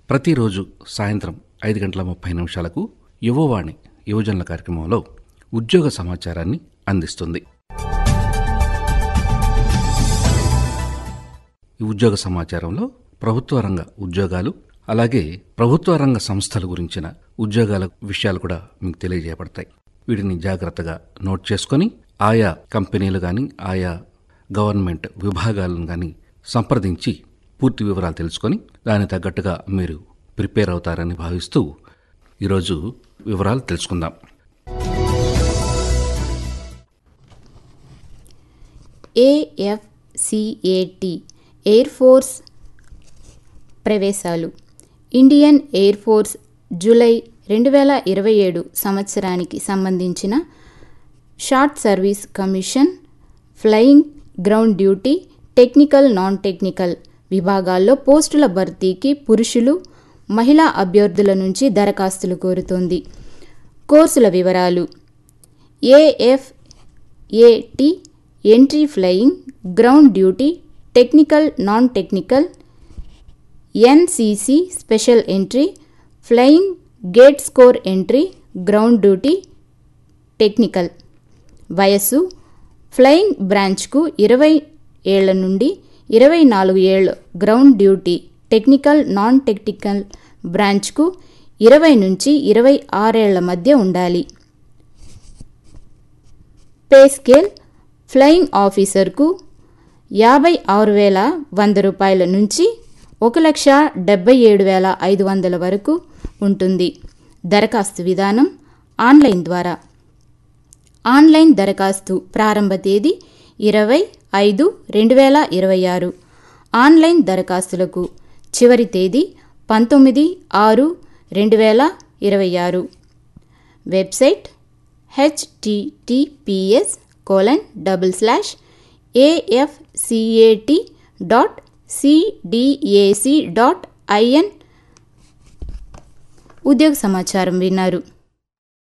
ప్రతిరోజు సాయంత్రం ఐదు గంటల ముప్పై నిమిషాలకు యువవాణి యువజనుల కార్యక్రమంలో ఉద్యోగ సమాచారాన్ని అందిస్తుంది ఈ ఉద్యోగ సమాచారంలో ప్రభుత్వ రంగ ఉద్యోగాలు అలాగే ప్రభుత్వ రంగ సంస్థల గురించిన ఉద్యోగాల విషయాలు కూడా మీకు తెలియజేయబడతాయి వీటిని జాగ్రత్తగా నోట్ చేసుకొని ఆయా కంపెనీలు కానీ ఆయా గవర్నమెంట్ విభాగాలను కానీ సంప్రదించి పూర్తి వివరాలు తెలుసుకొని దానికి తగ్గట్టుగా మీరు ప్రిపేర్ అవుతారని భావిస్తూ ఈరోజు వివరాలు తెలుసుకుందాం ఏఎఫ్సిఏటి ఎయిర్ ఫోర్స్ ప్రవేశాలు ఇండియన్ ఎయిర్ ఫోర్స్ జూలై రెండు వేల ఇరవై ఏడు సంవత్సరానికి సంబంధించిన short service commission flying ground duty technical non technical విభాగాల్లో పోస్టుల భర్తీకి పురుషులు మహిళా అభ్యర్థుల నుంచి దరఖాస్తులు కోరుతోంది కోర్సుల వివరాలు AFCAT entry flying ground duty technical non technical NCC special entry flying gate score entry ground duty technical వయస్సు ఫ్లయింగ్ బ్రాంచ్కు ఇరవై ఏళ్ల నుండి ఇరవై నాలుగు ఏళ్ళు ground duty technical non technical బ్రాంచ్కు ఇరవై నుంచి ఇరవై ఆరేళ్ల మధ్య ఉండాలి పే స్కేల్ ఫ్లయింగ్ ఆఫీసర్కు యాభై ఆరు వేల వంద రూపాయల నుంచి ఒక లక్ష డెబ్బై ఏడు వేల ఐదు వందల వరకు ఉంటుంది దరఖాస్తు విధానం ఆన్లైన్ ద్వారా ఆన్లైన్ దరఖాస్తు ప్రారంభ తేదీ ఇరవై ఐదు రెండు వేల ఇరవై ఆరు ఆన్లైన్ దరఖాస్తులకు చివరి తేదీ పంతొమ్మిది ఆరు రెండు వేల ఇరవై ఆరు website HTTPS colon double slash AFCAT dot CDAC dot IN ఉద్యోగ సమాచారం విన్నారు